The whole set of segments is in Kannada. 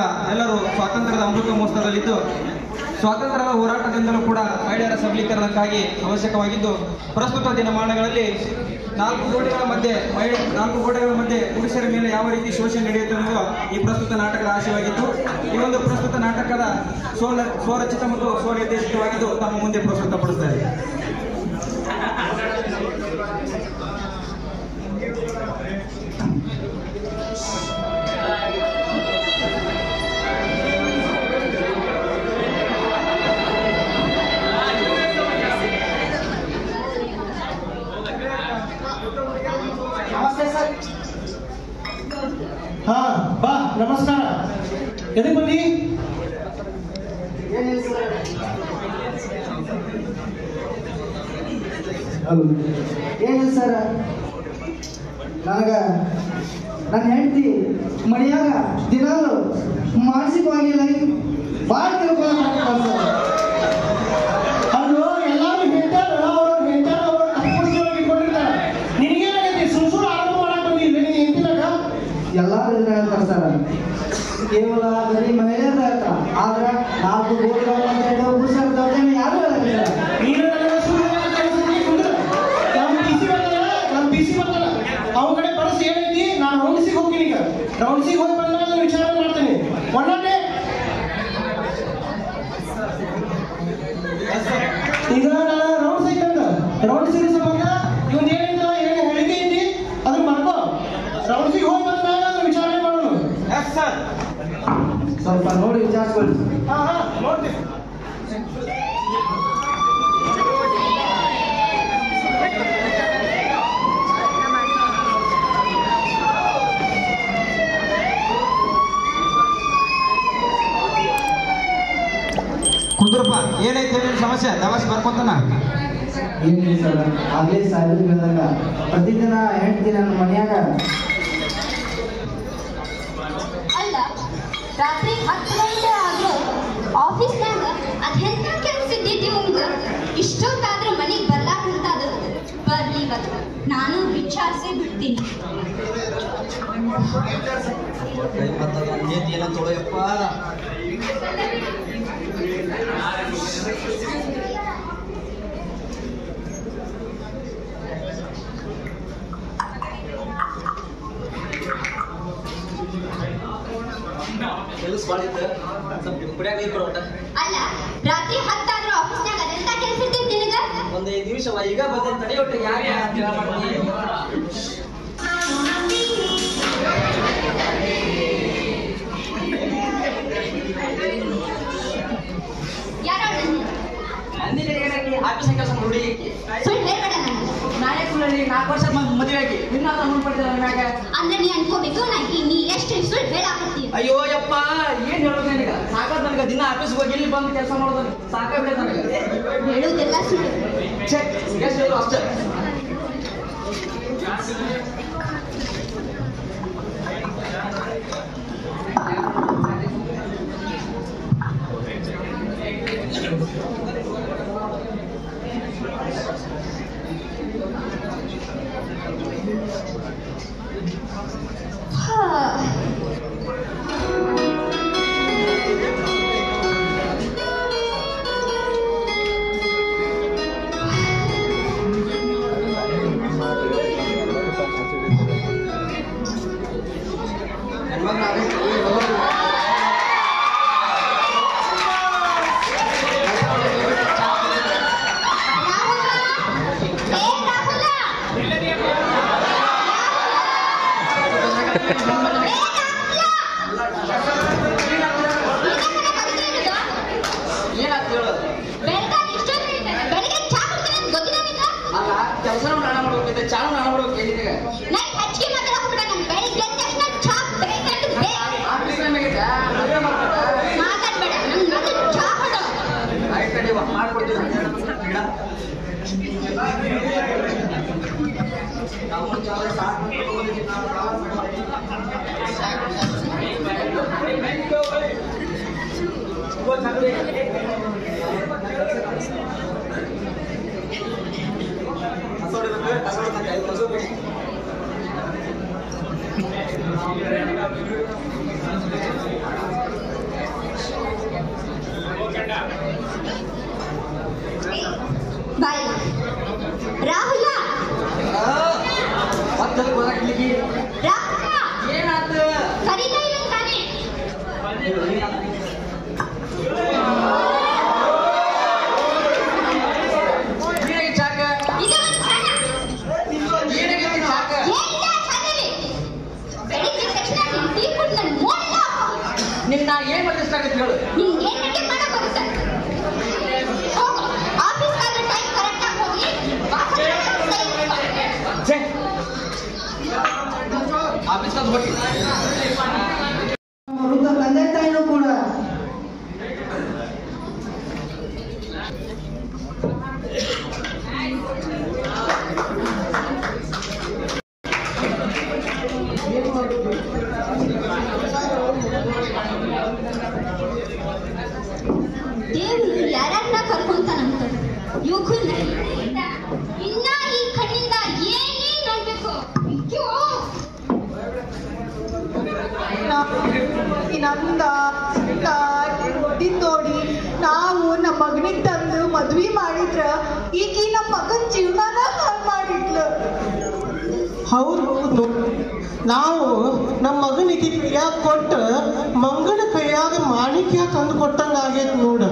ಎಲ್ಲರೂ ಸ್ವಾತಂತ್ರ್ಯದ ಅಮೃತ ಮಹೋತ್ಸವದಲ್ಲಿದ್ದು ಸ್ವಾತಂತ್ರ್ಯದ ಹೋರಾಟದಿಂದಲೂ ಕೂಡ ಮಹಿಳೆಯರ ಸಬಲೀಕರಣಕ್ಕಾಗಿ ಅವಶ್ಯಕವಾಗಿದ್ದು ಪ್ರಸ್ತುತ ದಿನಮಾನಗಳಲ್ಲಿ ನಾಲ್ಕು ಗೋಡೆಗಳ ಮಧ್ಯೆ ಮಹಿಳೆ ನಾಲ್ಕು ಗೋಡೆಗಳ ಮಧ್ಯೆ ಪುರುಷರ ಮೇಲೆ ಯಾವ ರೀತಿ ಶೋಷಣೆ ನಡೆಯುತ್ತೆ ಅನ್ನುವ ಈ ಪ್ರಸ್ತುತ ನಾಟಕದ ಆಶಯವಾಗಿದ್ದು ಈ ಒಂದು ಪ್ರಸ್ತುತ ನಾಟಕದ ಸ್ವರ ಸ್ವರಚಿತ ಮತ್ತು ಸ್ವನಿರ್ದೇಶಿತವಾಗಿದ್ದು ತಮ್ಮ ಮುಂದೆ ಪ್ರಸ್ತುತಪಡುತ್ತಾರೆ ನಮಸ್ತೆ ಸರ್ ಹಾ ಬಾ ನಮಸ್ಕಾರ ಎದಕ್ಕೆ ಬಂದಿ ಏನಿಲ್ಲ ಸರ್ ಏನಿಲ್ಲ ಸರ್ ನನಗ ನನ್ನ ಹೆಂಡತಿ ಮನೆಯಾಗ ದಿನಾಲು ಮಾನಸಿಕವಾಗಿ ಲೈಫ್ ಭಾಳ ತಿಳ್ಕೊಳ್ಳೋ ಸರ್ ಅದು ಎಲ್ಲಾರು ಹೇಳ್ತಾರ ಅವ್ರವ್ರ ಹೇಳ್ತಾರ ಅವ್ರ ತಪ್ಪುಸ್ತಿಯೊಳಗೆ ಇಟ್ಕೊಂಡಿರ್ತಾರ ನಿನಗೇನಾಗೈತಿ ಸುಮ್ ಸುಳ್ಳು ಆರಂಭ ಮಾಡಕ್ ಬಂದಿಲ್ಲ ನೀನ್ ಹೆಂಡತಿನಾಗ ಎಲ್ಲರೂ ಇದನ್ನ ಹೇಳ್ತಾರೆ ಸರ್ ಕೇವಲ ಬರೀ ಮಹಿಳೆಯರ ಹೇಳ್ತಾರ ಆದ್ರೆ ನಾಲ್ಕು ಗೋಡೆಗಳ ಮಧ್ಯೆ ಇರೋ ಪುರುಷರ ದೌರ್ಜನ್ಯ ಯಾರು ಹೇಳಕ್ಕಿಲ್ಲ ನೀನು ನನಗೆ ಸುಳ್ಳು ಹೇಳಕ್ ಕಳ್ಸಿದ್ದಿ ಕುಂದ್ರ ನಮ್ಮ ಪಿಸಿ ಬರ್ತಲ್ಲ ನಮ್ಮ ಪಿಸಿ ಬರ್ತಲ್ಲ ಅವ್ನ ಕಡೆ ಪರಿಸ್ಥಿತಿ ಏನೈತಿ ನಾನು ರೌಂಡ್ಸಿಗೆ ಹೋಗ್ತೀನಿ ಈಗ ರೌಂಡ್ಸಿಗೆ ಹೋಗಿ ಬಂದಾಗ ನಾನು ವಿಚಾರ ಮಾಡ್ತೀನಿ ಒಳ್ಳೊಳ್ಳೆ ಈಗ ನಾನು ರೌಂಡ್ ಸೈಕಲ್ ರೌಂಡ್ ಸಿರಿ ಸಂಬಂಧ ಇವನ್ ಏನಿಲ್ಲ ಏನು ಹೇಳಿಕೆ ಐತಿ ಅದನ್ನ ಮಾಡ್ಕೋ ರೌಂಡ್ಸಿಗೆ ಹೋಗಿ ಬಂದಾಗ ಅದನ್ನ ವಿಚಾರಣೆ ಮಾಡೋಣ ಎಸ್ ಸರ್ ಸ್ವಲ್ಪ ನೋಡಿ ವಿಚಾರಿಸ್ಕೊಳ್ಳಿ ಹಾ ಹಾ ನೋಡ್ತೀನಿ ಕುಂದ್ರಪ್ಪ ಏನೈತೆ ನಿನ್ ಸಮಸ್ಯೆ ದವಾಸಿ ಬರ್ಕೊಂತಾನ ಏನಿಲ್ಲ ಸರ್ ಆಗ್ಲೇ ಸಾಹೇಬ್ರಿಗೆ ಹೇಳಿದಾಗ ಪ್ರತಿದಿನ ಹೆಂಡತಿ ನನ್ನ ಮನೆಯಾಗ ಅಲ್ಲ ರಾತ್ರಿ ಹತ್ತು ಗಂಟೆ ಆದ್ರೂ ಆಫೀಸ್ನಾಗ ಅದೆಂತ ಕೆಲಸ ಇದ್ದಿದ್ದು ಇವಂಗ ಇಷ್ಟೊತ್ತಾದ್ರೂ ಮನೆಗೆ ಬರ್ಲಾಕಂತಾದ್ರು ಬರ್ಲಿ ಇವತ್ತು ನಾನು ವಿಚಾರಿಸೇ ಬಿಡ್ತೀನಿ ಏನೋ ತೊಳೆಯಪ್ಪ ಕೆಲಸ ಭಾಳ ಇತ್ತು ಸ್ವಲ್ಪ ಕುಡಿಯಾಕ ನೀರು ಕೊಡೋಟ ಅಲ್ಲ ರಾತ್ರಿ ಹತ್ತಾದ್ರೂ ಆಫೀಸ್ನಾಗ ಅದೆಂತ ಕೆಲಸ ಇದ್ದಿದ್ದು ನಿನಗ ಒಂದ್ ಐದು ನಿಮಿಷ ಈಗ ಬಂದ ತಡೆ ಒಟ್ಟು ಯಾಕೆ ಅಂತ ಹೇಳ ಮಾಡ್ತೀನಿ ಯಾರೋ ನಂದಿನಿ ಏನಾಗಿ ಆಫೀಸ್ ಕೆಲಸ ನೋಡಿ ಸುಳ್ಳು ಹೇಳ್ಬೇಡ ನನಗೆ ನಾಳೆ ಸುಳ್ಳಿ ನಾಲ್ಕು ವರ್ಷ ಮ- ಮದುವೆ ಆಗಿ ಇನ್ನ ಅಮೌಂಟ್ ಪಡ್ತಿಲ್ಲ ಮ್ಯಾಗ ಅಂದ್ರೆ ನೀ ಅನ್ಕೋಬೇಕು ನಾ ಈ- ನೀ ಎಷ್ಟು ಸುಳ್ಳು ಹೇಳಾಕತ್ತೀಯ ಅಯ್ಯೋ ಯಪ್ಪ ಏನ್ ಹೇಳೋದು ನನಗ ಸಾಕಾದ್ ನನಗ ದಿನ ಆಫೀಸ್ ಹೋಗಿ ಇಲ್ಲಿ ಬಂದು ಕೆಲಸ ಮಾಡೋದು ಸಾಕಾಗ್ಬಿಡ ನನಗೆ ಹೇಳುವುದೆಲ್ಲ ಸುಳ್ಳು ಛೇ ಎಷ್ಟು ಹೇಳು ಅಷ್ಟೇ ಹಾ. ರಾಹುಲ! ಏ ರಾಹುಲ! ಏ ರಾಹುಲ! ಇದನ್ನ ಕದಿತಿರೋದು? ಏನಾಗ್ತ ಹೇಳೋದು ಬೆಳಗಾವಿ ಇಷ್ಟೊತ್ತಿಗೆ ಬೆಳಗ್ಗೆ ಚಾ ಕುಡ್ತೀನಿ ಅಂತ ಗೊತ್ತಿಲ್ಲ ನಿಂಗೆ? ಅಲ್ಲ ಕೆಲಸ ನಾನು ಮಾಡ್ಬೇಕೈತೆ ಚಾನು ನಾನು ಮಾಡ್ಬೇಕು ನಿನಗೆ ನೈಟ್ ಹಚ್ಚಿಗೆ ಮಾತ್ರ ಹೋಗ್ಬಿಡ ನಾನು ಬೆಳಿಗ್ಗೆ ಎದ್ದ ತಕ್ಷಣ ಚಾ ಬೇಕಂತ ಬೇಕು. ಆಫೀಸ್ ಟೈಮಿಗೆ ಮದುವೆ ಮಾಡ್ಬೇಕು ಮಾತಾಡ್ಬೇಡ ನಂಗೆ ಮೊದಲು ಚಾ ಕೊಡು ಆಯ್ತು ನಡಿ ವಾ, ಮಾಡ್ಕೊಡ್ತೀನಿ ಬಿಡ ನಾವು ಚಾಲು ಸ್ಟಾರ್ಟ್ ಮಾಡ್ಕೊಂಡು ನಾವು ಪ್ರವಾಸ ಬಾಯ್ ರಾಹುಲ ಮತ್ತೆ ಬರಕ್ಲಿಕ್ಕೆ ರಾಹುಲ ಏನಾತು ಕರೀತಾ ಇಲ್ಲ ತಾನೇ ಏನಾಗಿ ಚಾಕ ಇದು ಒಂದು ಕ್ಷಣ. ಏನಾಗೈತಿ ಚಾಕ ಎಲ್ಲ ಕ್ಷಣದಲ್ಲಿ. ಬೆಳಿಗ್ಗೆ ತಕ್ಷಣ ನಿನ್ ಟೀ ಕುಡ್ದು ನನ್ ಮೋಡ್ಲ ಹಾಕು. ನಿನ್ನ ಏನ್ ಇಷ್ಟ ಆಗತ್ತೆ ಹೇಳು ನಿಂಗೆ ಏನ್ ಅಡ್ಗೆ ಮಾಡಕ್ ಬರುತ್ತೆ? ಹೋಗು. ಆಫೀಸ್ಗಾದ್ರೆ time correct ಆಗ್ ಹೋಗಿ, ವಾಪಸ್ ಸರಿ ಬಾ. ಛೇ ಆಫೀಸ್ ಹೋಗಿ ವೃದ್ಧ ತಂದೆ ತಾಯಿನೂ ಕೂಡ ದೇವ್ರು ಯಾರನ್ನ ಕರ್ಕೊಂತಾನಂತ ಯುಗುನ ಇನ್ನ ಈ ಕಣ್ಣಿಂದ ಏನೇನ್ ನೋಡ್ಬೇಕು ಅಯ್ಯೋ ನಂದ ನೋಡಿ ನಾವು ನಮ್ಮ ಮಗನಿಗೆ ತಂದು ಮದ್ವಿ ಮಾಡಿದ್ರ ಈಕಿ ನಮ್ಮ ಮಗನ ಜೀವನಾನ ಹಾಳು ಮಾಡಿದ್ಲು ಹೌದು ನಾವು ನಮ್ಮ ಮಗನಿಗೆ ಕೈಯಾಗ ಕೊಟ್ಟು ಮಂಗನ ಕೈಯಾಗ ಮಾಣಿಕ್ಯ ತಂದು ಕೊಟ್ಟಂಗ ಆಗೈತೆ ನೋಡ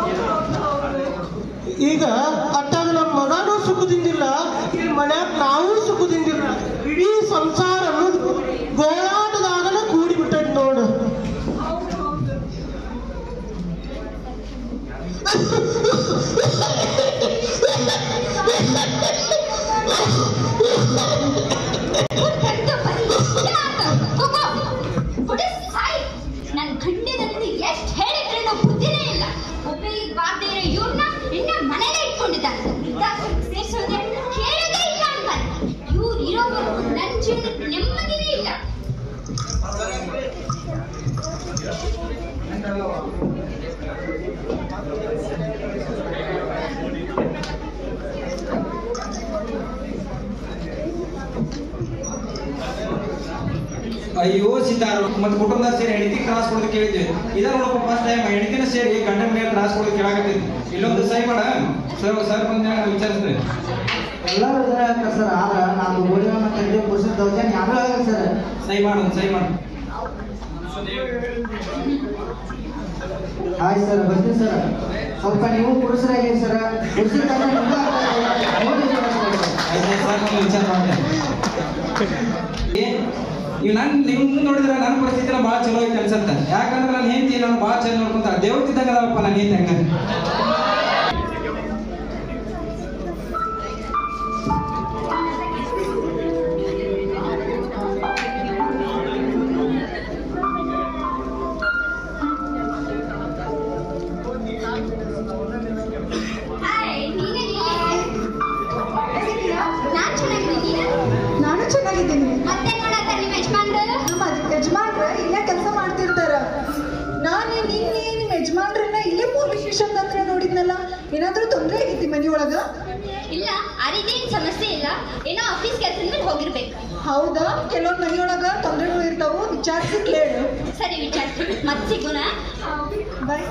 ಈಗ ಅಟ್ಟಾಗ ನಮ್ಮ ಮಗನೂ ಸುಖದಿಂದಿಲ್ಲ ಈ ಮನ್ಯಾಗ ನಾವು ಸುಖದಿಂದಿಲ್ಲ ಇಡೀ ಸಂಸಾರ ಅನ್ನೋದು ಗೋಳಾಟದಾಗನ ಕೂಡಿ ಬಿಟ್ಟೈತೆ ನೋಡು ಮುತ್ತಂದು ಪರಿಚಯ ಆತ. ಹೋಗು. ಹೊಡೆ ಸಾಯ್. ನನ್ ಗಂಡನಂದು ಎಷ್ಟ್ ಹೇಳಿದ್ರೇನು ಬುದ್ಧಿನೇ ಇಲ್ಲ ಒಬ್ಬರಿಗೆ ಬಾರ್ದೇ ಇರೋ ಇವ್ರನ್ನ ಇನ್ನ ಮನೇಲೆ ಇಟ್ಕೊಂಡಿದ್ದಾರೆ ವೃದ್ಧಾಶ್ರಮಕ್ಕೆ ಸೇರ್ಸೋದೆ ಕೇಳೋದೇ ಇಲ್ಲ ಅಂತಾರೆ ಇವ್ರು ಇರೋವರೆಗೂ ನನ್ ಜೀವನಕ್ಕೆ ನೆಮ್ಮದಿನೇ ಇಲ್ಲ ಅಯ್ಯೋ ಸಿದ್ಧಾರು ಮತ್ತೆ ಕುಟುಂಬದ ಸೇರಿ ಹೆಂಡತಿ ಕ್ರಾಸ್ ಕೊಡೋದು ಕೇಳಿದ್ವಿ ಇದ ನೋಡಪ್ಪ ಫಸ್ಟ್ ಟೈಮ್ ಹೆಂಡತಿನ ಸೇರಿ ಗಂಡನ ಮೇಲೆ ಕ್ರಾಸ್ ಕೊಡೋದು ಕೇಳಾಕತ್ತೀವಿ ಇಲ್ಲೊಂದು ಸೈ ಮಾಡ ಸರ್ ಸರ್ ಬಂದ ವಿಚಾರಿಸ್ದೆ ಎಲ್ಲರೂ ಇದ್ರೆ ಆಗ್ತಾರೆ ಸರ್ ಆದ್ರೆ ನಾನು ಗೋಳಿಗಳನ್ನ ತಂದೆ ಪುರುಷರ ದೌರ್ಜನ್ಯ ಯಾರು ಆಗಲ್ಲ ಸರ್ ಸೈ ಮಾಡು ಒಂದು ಸೈ ಮಾಡು ಆಯ್ತು ಸರ್ ಬರ್ತೀನಿ ಸರ್ ಸ್ವಲ್ಪ ನೀವು ಪುರುಷರಾಗಿರಿ ಸರ್ ಪುರುಷರ ತಂದೆ ನಿಮ್ಗೂ ಆಗ್ತದೆ. ನೋಡಿ ಸರ್, ಸರ್. ಆಯ್ತು ಸರ್ ಒಂದು ವಿಚಾರ ಮಾಡಿದೆ ಈಗ ನನ್ ನೀವು ಮುಂದೆ ನೋಡಿದ್ರೆ ನನ್ನ ಪರಿಸ್ಥಿತಿ ಭಾಳ ಚಲೋ ಐತೆ ಅನ್ಸತ್ತೆ ಯಾಕಂದ್ರೆ ನಾನು ಹೆಂಡತಿ ನಾನು ಭಾಳ ಚಂದ ನೋಡ್ಕೊಂತ ದೇವತಿದ್ದಂಗ ಅದಾವಪ್ಪ ನಾನು ಹೆಂಡತಿ ಹಂಗ ಹಾಯ್ ನೀನೇ ನಾನ್ ಚೆನ್ನಾಗಿದ್ದೀನಿ ನೀನು ನಾನು ಚೆನ್ನಾಗಿದ್ದೀನಿ ಮತ್ತೆ ನೋಡತ್ತ ನಿಮ್ಮ ಯಜಮಾನ್ರು ನಮ್ಮ ಯಜಮಾನ್ರ ಇಲ್ಲೇ ಕೆಲಸ ಮಾಡ್ತಿರ್ತಾರ ನಾನು ನಿನ್ನೆ ನಿಮ್ಮ ಯಜಮಾನ್ರನ್ನ ಇಲ್ಲೇ ಪೊಲೀಸ್ ಸ್ಟೇಷನ್ ಹತ್ರ ನೋಡಿದ್ನಲ್ಲ ಏನಾದ್ರೂ ತೊಂದರೆ ಆಗೈತಿ ಮನೆಯೊಳಗ ಇಲ್ಲ ಆ ರೀತಿ ಏನ್ ಸಮಸ್ಯೆ ಇಲ್ಲ ಏನೋ ಆಫೀಸ್ ಕೆಲಸದ ಮೇಲೆ ಹೋಗಿರ್ಬೇಕು ಹೌದಾ ಕೆಲವೊಂದು ಮನೆಯೊಳಗ ತೊಂದರೆಗಳು ಇರ್ತಾವು ವಿಚಾರಿಸಿ ಕೇಳು ಸರಿ ವಿಚಾರ ಮತ್ತೆ ಸಿಗೋಣ ಬಾಯ್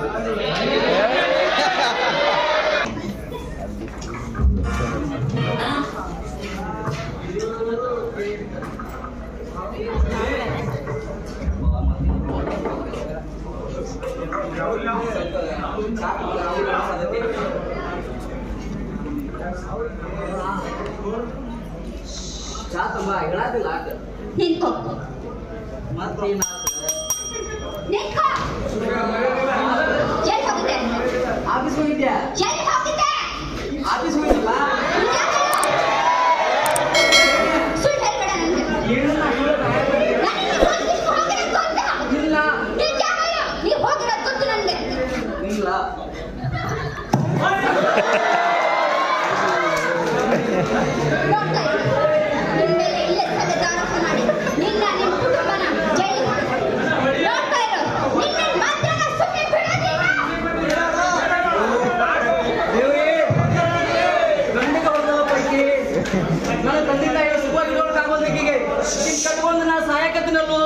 ಚಾ ತುಂಬ ಹೇಳಾದಿಲ್ಲ ನಿಂತ್ಕೋ ಮತ್ತೇನಾತ ನಿಂತ್ಕೋ ಎಲ್ಲಿ ಹೋಗುತ್ತೆ ಆಫೀಸ್ ಹೋಗಿದ್ಯಾ ಎಲ್ಲಿ ಹೋಗುತ್ತೆ ಆಫೀಸ್ ಹೋಗಿದ್ದಲ್ಲ ಸುಳ್ಳು ಹೇಳ್ಬೇಡ ನಂಗೆ ಏನು ನಾ ಹೇಳೋದು? ನನಗೆ ಹೋಗಿದ್ದು ಹೋಗಿರೋದು ಗೊತ್ತಾ? ಇಲ್ಲ ನಿಜ ಹೇಳು. ನೀವ್ ಹೋಗಿರೋದು ಗೊತ್ತು ನಂಗೆ ಇಲ್ಲ ನೋಡ್ತಾ ಇರು. ನಿನ್ ಮೇಲೆ ಇಲ್ಲೇ ಸಲದ ಆರೋಪ ಮಾಡಿ ನಿನ್ನ ನಿನ್ ಕುಟುಂಬನ ಜೈಲಿಗೆ ಹಾಕ್ತಾರೆ. ನೋಡ್ತಾ ಇರು. ನಿನ್ನನ್ ಮಾತ್ರ ನಾನ್ ಸುಮ್ನೆ ಬಿಡೋದಿಲ್ಲ. ದೇವ್ರೇ ಗಂಡಿಗೆ ಹೊಡೆದ ಪೈಕಿ ನನ್ನ ತಂದೆ ತಾಯಿ ಸುಖವಾಗಿ ಇಡೋಕ್ಕಾಗೋದು ಈಕಿಗೆ ಈಕಿನ್ ಕಟ್ಕೊಂಡು ನಾ ಸಾಯಕತ್ತಿನಲ್ಲೋ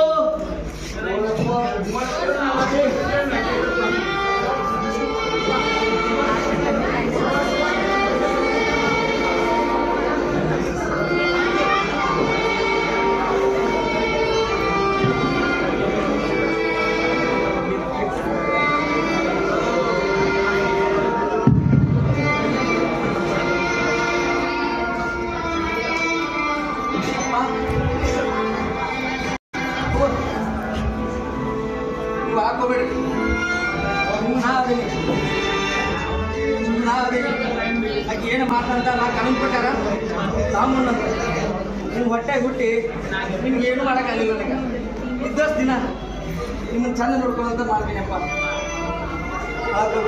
ಅಂತ ನಾ ಕಾನೂನು ಪ್ರಕಾರ ಸಾಮೂನ್ನಂತ ನಿಮ್ಮ ಹೊಟ್ಟೆ ಹುಟ್ಟಿ ನಿಮ್ಗೆ ಏನು ಮಾಡೋಕ್ಕಾಗಲಿಲ್ಲ ನನಗೆ ಇದ್ದಷ್ಟು ದಿನ ನಿಮ್ಮನ್ನು ಚಂದ ನೋಡ್ಕೊಳ್ಳೋಂತ ಮಾಡ್ತೀನಪ್ಪ ಆದ್ರೂ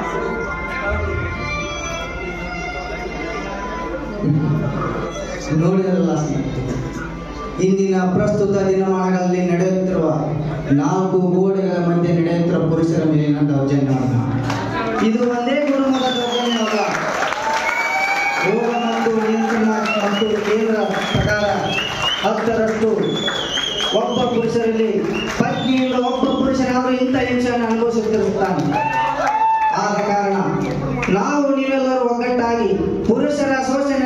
ನೋಡಿರಲ್ಲ ಇಂದಿನ ಪ್ರಸ್ತುತ ದಿನಮಾನಗಳಲ್ಲಿ ನಡೆಯುತ್ತಿರುವ ನಾಲ್ಕು ಗೋಡೆಗಳ ಮಧ್ಯೆ ನಡೆಯುತ್ತಿರುವ ಪುರುಷರ ಮೇಲಿನ ದೌರ್ಜನ್ಯ ಇದು ಒಂದೇ ಕುಟುಂಬದ ದೌರ್ಜನ್ಯವಲ್ಲ ರೋಗ ಮತ್ತು ನಿಯಂತ್ರಣ ಮತ್ತು ಕೇಂದ್ರ ಪ್ರಕಾರ ಹತ್ತರಷ್ಟು ಒಬ್ಬ ಪುರುಷರಲ್ಲಿ ಪತ್ನಿಯಿಂದ ಒಬ್ಬ ಪುರುಷನಾದರೂ ಇಂಥ ಹಿಂಸೆಯನ್ನು ಅನುಭವಿಸುತ್ತಿರುತ್ತಾನೆ ಆದ ಕಾರಣ ನಾವು ನೀವೆಲ್ಲರೂ ಒಗ್ಗಟ್ಟಾಗಿ ಪುರುಷರ ಶೋಷಣೆ